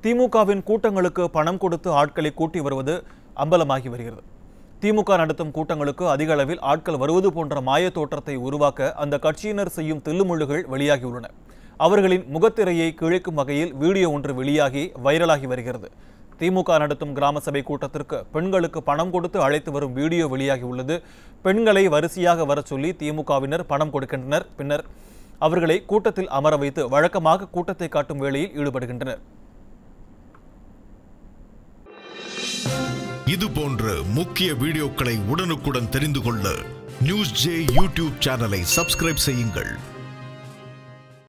திமுகவின் கூட்டங்களுக்கு பணம் கொடுத்து ஆட்களை கூட்டி வருவது அம்பலமாகி வருகிறது திமுக நடத்தும் கூட்டங்களுக்கு அதிக அளவில் ஆட்கள் வருவது போன்ற மாய தோற்றத்தை உருவாக்க அந்த கட்சியினர் செய்யும் தில்லுமுள்ளுகள் வெளியாகியுள்ளன அவர்களின் முகத்திரையை கிழிக்கும் வகையில் வீடியோ ஒன்று வெளியாகி வைரலாகி வருகிறது திமுக நடத்தும் கிராம சபை கூட்டத்திற்கு பெண்களுக்கு பணம் கொடுத்து அழைத்து வரும் வீடியோ வெளியாகி உள்ளது பெண்களை வரிசையாக வரச் சொல்லி திமுகவினர் பணம் கொடுக்கின்றனர் பின்னர் அவர்களை கூட்டத்தில் அமர வைத்து வழக்கமாக கூட்டத்தை காட்டும் வேளையில் ஈடுபடுகின்றனர் இது போன்ற முக்கிய வீடியோக்களை உடனுக்குடன் தெரிந்து கொள்ள நியூஸ் ஜே யூடியூப் சேனலை சப்ஸ்கிரைப் செய்யுங்கள்